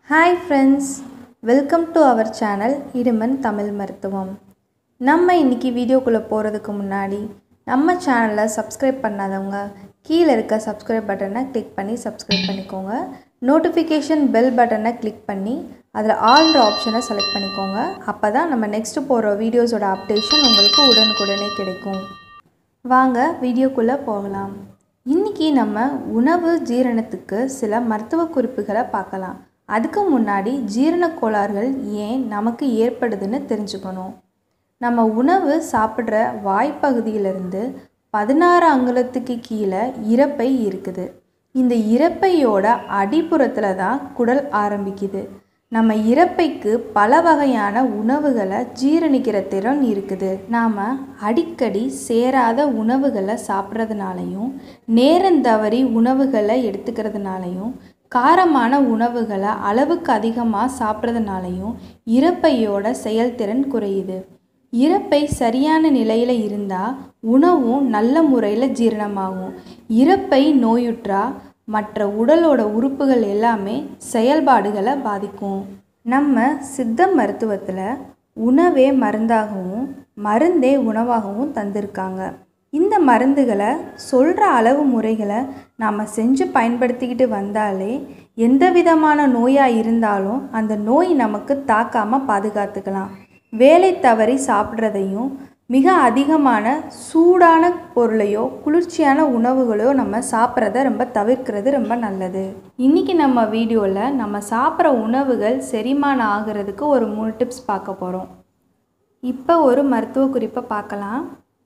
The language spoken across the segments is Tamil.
hi friends welcome to our channel இடுமன் தமிழ் மருத்துவம் நம்ம இன்றைக்கி வீடியோக்குள்ளே போகிறதுக்கு முன்னாடி நம்ம சேனலை சப்ஸ்கிரைப் பண்ணாதவங்க கீழே இருக்க சப்ஸ்கிரைப் பட்டனை கிளிக் பண்ணி சப்ஸ்கிரைப் பண்ணிக்கோங்க நோட்டிஃபிகேஷன் பெல் பட்டனை கிளிக் பண்ணி அதில் ஆல்ன்ற ஆப்ஷனை செலக்ட் பண்ணிக்கோங்க அப்போ தான் நம்ம நெக்ஸ்ட்டு போகிற வீடியோஸோட அப்டேஷன் உங்களுக்கு உடனுக்குடனே கிடைக்கும் வாங்க வீடியோக்குள்ளே போகலாம் இன்றைக்கி நம்ம உணவு ஜீரணத்துக்கு சில மருத்துவ குறிப்புகளை பார்க்கலாம் அதுக்கு முன்னாடி ஜீரண கோளாறுகள் ஏன் நமக்கு ஏற்படுதுன்னு தெரிஞ்சுக்கணும் நம்ம உணவு சாப்பிட்ற வாய்ப்பகுதியிலிருந்து பதினாறு அங்குலத்துக்கு கீழே இறப்பை இருக்குது இந்த இறப்பையோட அடிப்புறத்தில் தான் குடல் ஆரம்பிக்குது நம்ம இறப்பைக்கு பல வகையான உணவுகளை ஜீரணிக்கிற திறன் இருக்குது நாம் அடிக்கடி சேராத உணவுகளை சாப்பிட்றதுனாலையும் நேரந்தவறி உணவுகளை எடுத்துக்கிறதுனாலையும் காரமான உணவுகளை அளவுக்கு அதிகமாக சாப்பிட்றதுனாலையும் இறப்பையோட செயல்திறன் குறையுது இறப்பை சரியான நிலையில் இருந்தால் உணவும் நல்ல முறையில் ஜீரணமாகும் இறப்பை நோயுற்றா மற்ற உடலோட உறுப்புகள் எல்லாமே செயல்பாடுகளை பாதிக்கும் நம்ம சித்த மருத்துவத்தில் உணவே மருந்தாகவும் மருந்தே உணவாகவும் தந்திருக்காங்க இந்த மருந்துகளை சொல்கிற அளவு முறைகளை நாம் செஞ்சு பயன்படுத்திக்கிட்டு வந்தாலே எந்த விதமான நோயாக இருந்தாலும் அந்த நோய் நமக்கு தாக்காமல் பாதுகாத்துக்கலாம் வேலை தவறி சாப்பிட்றதையும் மிக அதிகமான சூடான பொருளையோ குளிர்ச்சியான உணவுகளையோ நம்ம சாப்பிட்றத ரொம்ப தவிர்க்கிறது ரொம்ப நல்லது இன்றைக்கி நம்ம வீடியோவில் நம்ம சாப்பிட்ற உணவுகள் செரிமானம் ஆகிறதுக்கு ஒரு மூணு டிப்ஸ் பார்க்க போகிறோம் இப்போ ஒரு மருத்துவ குறிப்பை பார்க்கலாம்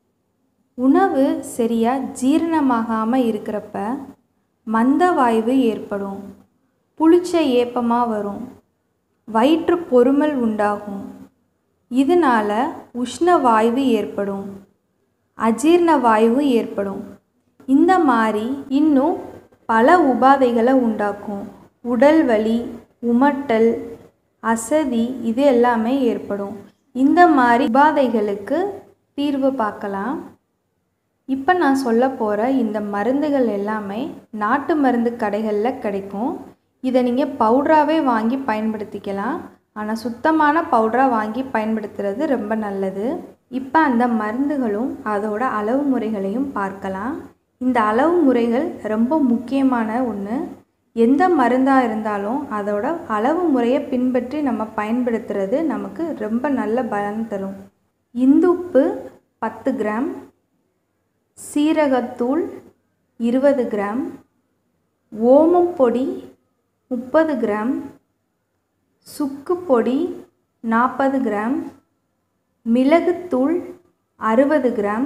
உணவு சரியாக ஜீரணமாகாமல் இருக்கிறப்ப மந்த வாய்வு ஏற்படும் புளிச்ச ஏப்பமாக வரும் வயிற்று பொறுமல் உண்டாகும் இதனால் உஷ்ண வாய்வு ஏற்படும் அஜீர்ண வாய்வு ஏற்படும் இந்த மாதிரி இன்னும் பல உபாதைகளை உண்டாக்கும் உடல் வலி உமட்டல் அசதி இது எல்லாமே ஏற்படும் இந்த மாதிரி உபாதைகளுக்கு தீர்வு பார்க்கலாம் இப்போ நான் சொல்ல போகிற இந்த மருந்துகள் எல்லாமே நாட்டு மருந்து கடைகளில் கிடைக்கும் இதை நீங்கள் பவுடராகவே வாங்கி பயன்படுத்திக்கலாம் ஆனால் சுத்தமான பவுடராக வாங்கி பயன்படுத்துறது ரொம்ப நல்லது இப்போ அந்த மருந்துகளும் அதோட அளவு முறைகளையும் பார்க்கலாம் இந்த அளவு முறைகள் ரொம்ப முக்கியமான ஒன்று எந்த மருந்தாக இருந்தாலும் அதோட அளவு முறையை பின்பற்றி நம்ம பயன்படுத்துறது நமக்கு ரொம்ப நல்ல பலன் தரும் இந்துப்பு பத்து கிராம் சீரகத்தூள் இருபது கிராம் ஓமம் பொடி முப்பது கிராம் சுக்கு பொடி நாற்பது கிராம் மிளகுத்தூள் அறுபது கிராம்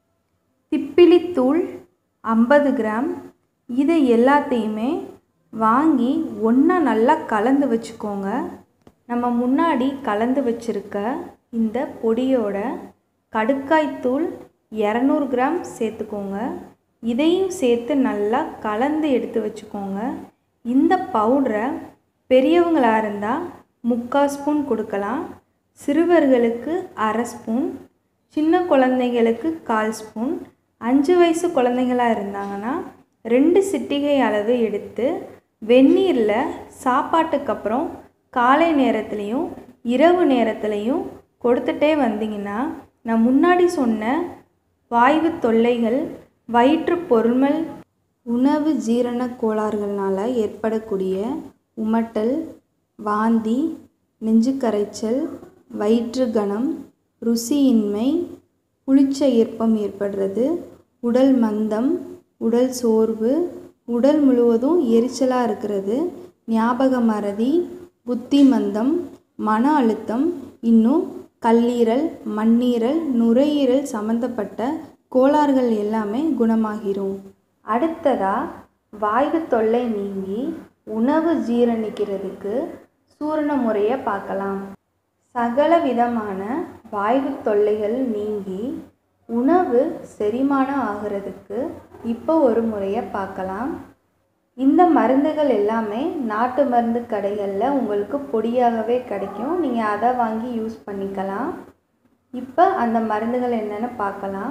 திப்பிலித்தூள் ஐம்பது கிராம் இதை எல்லாத்தையுமே வாங்கி ஒன்றா நல்லா கலந்து வச்சுக்கோங்க நம்ம முன்னாடி கலந்து வச்சுருக்க இந்த பொடியோட கடுக்காய்த்தூள் இரநூறு கிராம் சேர்த்துக்கோங்க இதையும் சேர்த்து நல்லா கலந்து எடுத்து வச்சுக்கோங்க இந்த பவுடரை பெரியவங்களாக இருந்தால் முக்கால் ஸ்பூன் கொடுக்கலாம் சிறுவர்களுக்கு அரை ஸ்பூன் சின்ன குழந்தைங்களுக்கு கால் ஸ்பூன் அஞ்சு வயசு குழந்தைங்களாக இருந்தாங்கன்னா ரெண்டு சிட்டிகை அளவு எடுத்து வெந்நீரில் சாப்பாட்டுக்கு அப்புறம் காலை நேரத்துலையும் இரவு நேரத்துலையும் கொடுத்துட்டே வந்தீங்கன்னா நான் முன்னாடி சொன்ன வாய்வு தொல்லைகள் வயிற்று பொறுமல் உணவு ஜீரண கோளாறுகள்னால் ஏற்படக்கூடிய உமட்டல் வாந்தி நெஞ்சு கரைச்சல் வயிற்று கணம் ருசியின்மை புளிச்ச ஈர்ப்பம் ஏற்படுறது உடல் மந்தம் உடல் சோர்வு உடல் முழுவதும் எரிச்சலாக இருக்கிறது ஞாபக மறதி புத்தி மந்தம் மன அழுத்தம் இன்னும் கல்லீரல் மண்ணீரல் நுரையீரல் சம்மந்தப்பட்ட கோளாறுகள் எல்லாமே குணமாகிரும் அடுத்ததாக வாய்வு தொல்லை நீங்கி உணவு ஜீரணிக்கிறதுக்கு சூரண முறையை பார்க்கலாம் சகல விதமான வாய்வு தொல்லைகள் நீங்கி உணவு செரிமானம் ஆகிறதுக்கு இப்போ ஒரு முறையை பார்க்கலாம் இந்த மருந்துகள் எல்லாமே நாட்டு மருந்து கடைகளில் உங்களுக்கு பொடியாகவே கிடைக்கும் நீங்கள் அதை வாங்கி யூஸ் பண்ணிக்கலாம் இப்போ அந்த மருந்துகள் என்னென்னு பார்க்கலாம்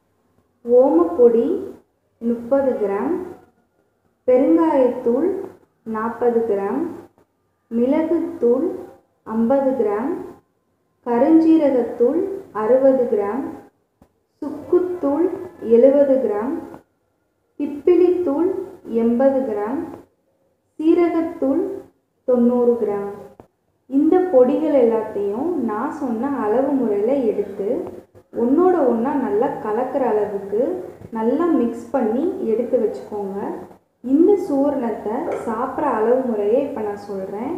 ஓமப்பொடி முப்பது கிராம் பெருங்காயத்தூள் நாற்பது கிராம் மிளகுத்தூள் ஐம்பது கிராம் கருஞ்சீரகத்தூள் அறுபது கிராம் சுக்குத்தூள் எழுபது கிராம் பிப்பிலித்தூள் எண்பது கிராம் சீரகத்தூள் தொண்ணூறு கிராம் இந்த பொடிகள் எல்லாத்தையும் நான் சொன்ன அளவு முறையில் எடுத்து ஒன்றோட ஒன்றா நல்லா கலக்கிற அளவுக்கு நல்லா மிக்ஸ் பண்ணி எடுத்து வச்சுக்கோங்க இந்த சூரணத்தை சாப்பிட்ற அளவு முறையை இப்போ நான் சொல்கிறேன்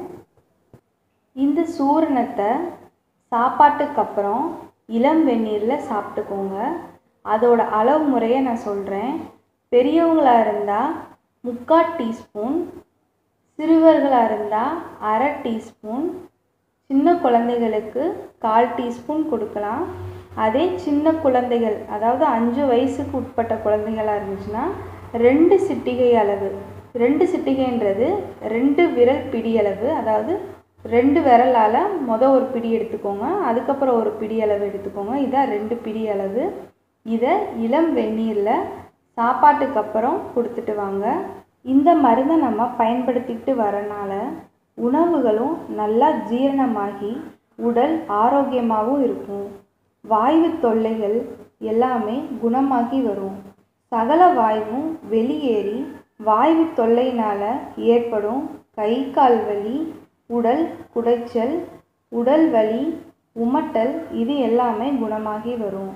இந்த சூரணத்தை சாப்பாட்டுக்கு அப்புறம் இளம் வெந்நீரில் சாப்பிட்டுக்கோங்க அதோட அளவு முறையை நான் சொல்கிறேன் பெரியவங்களாக இருந்தால் முக்கால் டீஸ்பூன் சிறுவர்களாக இருந்தால் அரை டீஸ்பூன் சின்ன குழந்தைகளுக்கு கால் டீஸ்பூன் கொடுக்கலாம் அதே சின்ன குழந்தைகள் அதாவது அஞ்சு வயசுக்கு உட்பட்ட குழந்தைகளாக இருந்துச்சுன்னா ரெண்டு சிட்டிகை அளவு ரெண்டு சிட்டிகைன்றது ரெண்டு விரல் பிடி அளவு அதாவது ரெண்டு விரலால் மொதல் ஒரு பிடி எடுத்துக்கோங்க அதுக்கப்புறம் ஒரு பிடி அளவு எடுத்துக்கோங்க இதான் ரெண்டு பிடி அளவு இதை இளம் வெந்நீரில் சாப்பாட்டுக்கு அப்புறம் கொடுத்துட்டு வாங்க இந்த மருந்தை நம்ம பயன்படுத்திக்கிட்டு வரனால உணவுகளும் நல்லா ஜீரணமாகி உடல் ஆரோக்கியமாகவும் இருக்கும் வாய்வு தொல்லைகள் எல்லாமே குணமாகி வரும் சகல வாய்வும் வெளியேறி வாய்வு தொல்லையினால் ஏற்படும் கை கால் வலி உடல் குடைச்சல் உடல் வலி உமட்டல் இது எல்லாமே குணமாகி வரும்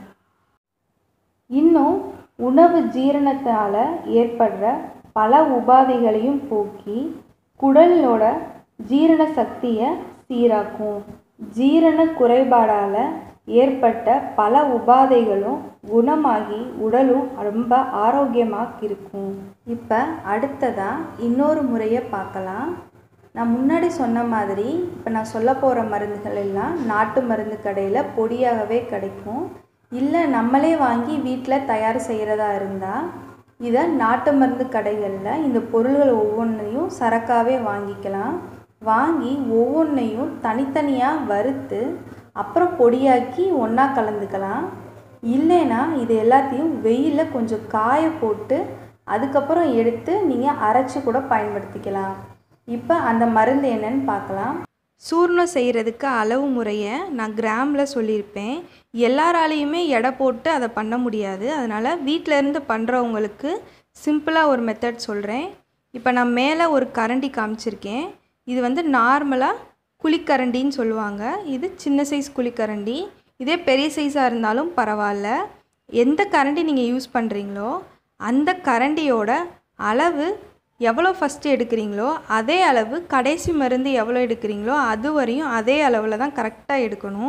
இன்னும் உணவு ஜீரணத்தால் ஏற்படுற பல உபாதைகளையும் போக்கி குடலோட ஜீரண சக்தியை சீராக்கும் ஜீரண குறைபாடால் ஏற்பட்ட பல உபாதைகளும் குணமாகி உடலும் ரொம்ப ஆரோக்கியமாக இருக்கும் இப்போ அடுத்ததாக இன்னொரு முறையை பார்க்கலாம் நான் முன்னாடி சொன்ன மாதிரி இப்போ நான் சொல்ல போகிற மருந்துகள் எல்லாம் நாட்டு மருந்து கடையில் பொடியாகவே கிடைக்கும் இல்லை நம்மளே வாங்கி வீட்டில் தயார் செய்கிறதா இருந்தால் இதை நாட்டு மருந்து கடைகளில் இந்த பொருள்கள் ஒவ்வொன்றையும் சரக்காகவே வாங்கிக்கலாம் வாங்கி ஒவ்வொன்றையும் தனித்தனியாக வறுத்து அப்புறம் பொடியாக்கி ஒன்றா கலந்துக்கலாம் இல்லைன்னா இது எல்லாத்தையும் வெயிலில் கொஞ்சம் காய போட்டு அதுக்கப்புறம் எடுத்து நீங்கள் அரைச்சி கூட பயன்படுத்திக்கலாம் இப்போ அந்த மருந்து என்னன்னு பார்க்கலாம் சூர்ணம் செய்கிறதுக்கு அளவு முறையை நான் கிராமில் சொல்லியிருப்பேன் எல்லாராலையுமே எடை போட்டு அதை பண்ண முடியாது அதனால் வீட்டில் இருந்து பண்ணுறவங்களுக்கு சிம்பிளாக ஒரு மெத்தட் சொல்கிறேன் இப்போ நான் மேலே ஒரு கரண்டி காமிச்சிருக்கேன் இது வந்து நார்மலாக குழிக்கரண்டின்னு சொல்லுவாங்க இது சின்ன சைஸ் குழிக்கரண்டி இதே பெரிய சைஸாக இருந்தாலும் பரவாயில்ல எந்த கரண்டி நீங்கள் யூஸ் பண்ணுறீங்களோ அந்த கரண்டியோட அளவு எவ்வளோ ஃபஸ்ட்டு எடுக்கிறீங்களோ அதே அளவு கடைசி மருந்து எவ்வளோ எடுக்கிறீங்களோ அது வரையும் அதே அளவில் தான் கரெக்டாக எடுக்கணும்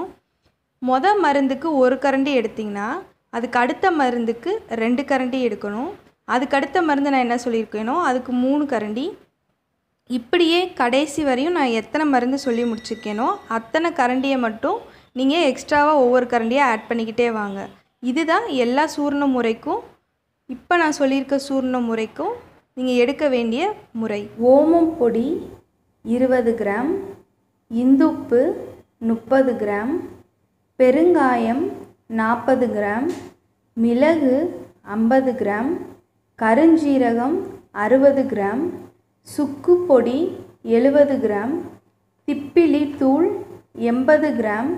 மொத மருந்துக்கு ஒரு கரண்டி எடுத்திங்கன்னா அதுக்கு அடுத்த மருந்துக்கு ரெண்டு கரண்டி எடுக்கணும் அதுக்கு அடுத்த மருந்து நான் என்ன சொல்லியிருக்கேனோ அதுக்கு மூணு கரண்டி இப்படியே கடைசி வரையும் நான் எத்தனை மருந்து சொல்லி முடிச்சிருக்கேனோ அத்தனை கரண்டியை மட்டும் நீங்கள் எக்ஸ்ட்ராவாக ஒவ்வொரு கரண்டியாக ஆட் பண்ணிக்கிட்டே வாங்க இதுதான் எல்லா சூர்ண முறைக்கும் இப்போ நான் சொல்லியிருக்க சூர்ண முறைக்கும் நீங்கள் எடுக்க வேண்டிய முறை ஓமம் பொடி இருபது கிராம் இந்துப்பு முப்பது கிராம் பெருங்காயம் நாற்பது கிராம் மிளகு ஐம்பது கிராம் கருஞ்சீரகம் அறுபது கிராம் சுக்கு பொடி எழுபது கிராம் திப்பிலி தூள் எண்பது கிராம்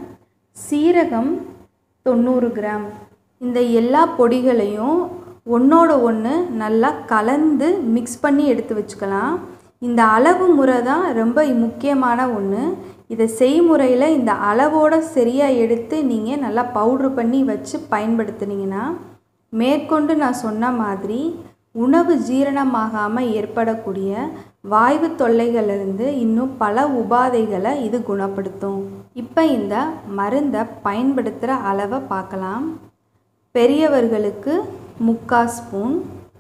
சீரகம் தொண்ணூறு கிராம் இந்த எல்லா பொடிகளையும் ஒன்றோட ஒன்று நல்லா கலந்து மிக்ஸ் பண்ணி எடுத்து வச்சுக்கலாம் இந்த அளவு முறை தான் ரொம்ப முக்கியமான ஒன்று இதை செய்முறையில் இந்த அளவோட சரியாக எடுத்து நீங்கள் நல்லா பவுட்ரு பண்ணி வச்சு பயன்படுத்துனீங்கன்னா மேற்கொண்டு நான் சொன்ன மாதிரி உணவு ஜீரணமாகாமல் ஏற்படக்கூடிய வாய்வு தொல்லைகளிலிருந்து இன்னும் பல உபாதைகளை இது குணப்படுத்தும் இப்போ இந்த மருந்தை பயன்படுத்துகிற அளவை பார்க்கலாம் பெரியவர்களுக்கு முக்கால் ஸ்பூன்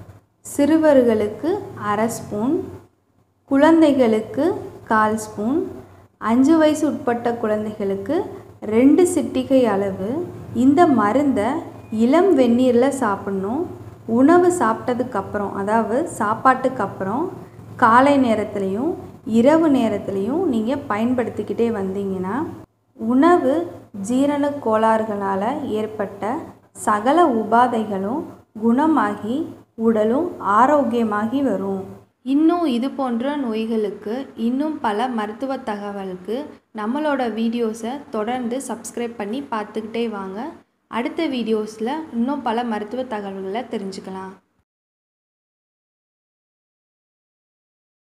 சிறுவர்களுக்கு அரை ஸ்பூன் குழந்தைகளுக்கு கால் ஸ்பூன் அஞ்சு வயசு உட்பட்ட குழந்தைகளுக்கு ரெண்டு சிட்டிகை அளவு இந்த மருந்தை இளம் வெந்நீரில் சாப்பிட்ணும் உணவு சாப்பிட்டதுக்கப்புறம் அதாவது சாப்பாட்டுக்கு அப்புறம் காலை நேரத்துலையும் இரவு நேரத்துலையும் நீங்கள் பயன்படுத்திக்கிட்டே வந்தீங்கன்னா உணவு ஜீரண கோளாறுகளால் ஏற்பட்ட சகல உபாதைகளும் குணமாகி உடலும் ஆரோக்கியமாகி வரும் இன்னும் இது போன்ற நோய்களுக்கு இன்னும் பல மருத்துவ தகவலுக்கு நம்மளோட வீடியோஸை தொடர்ந்து சப்ஸ்கிரைப் பண்ணி பார்த்துக்கிட்டே வாங்க அடுத்த வீடியோஸில் இன்னும் பல மருத்துவ தகவல்களை தெரிஞ்சுக்கலாம்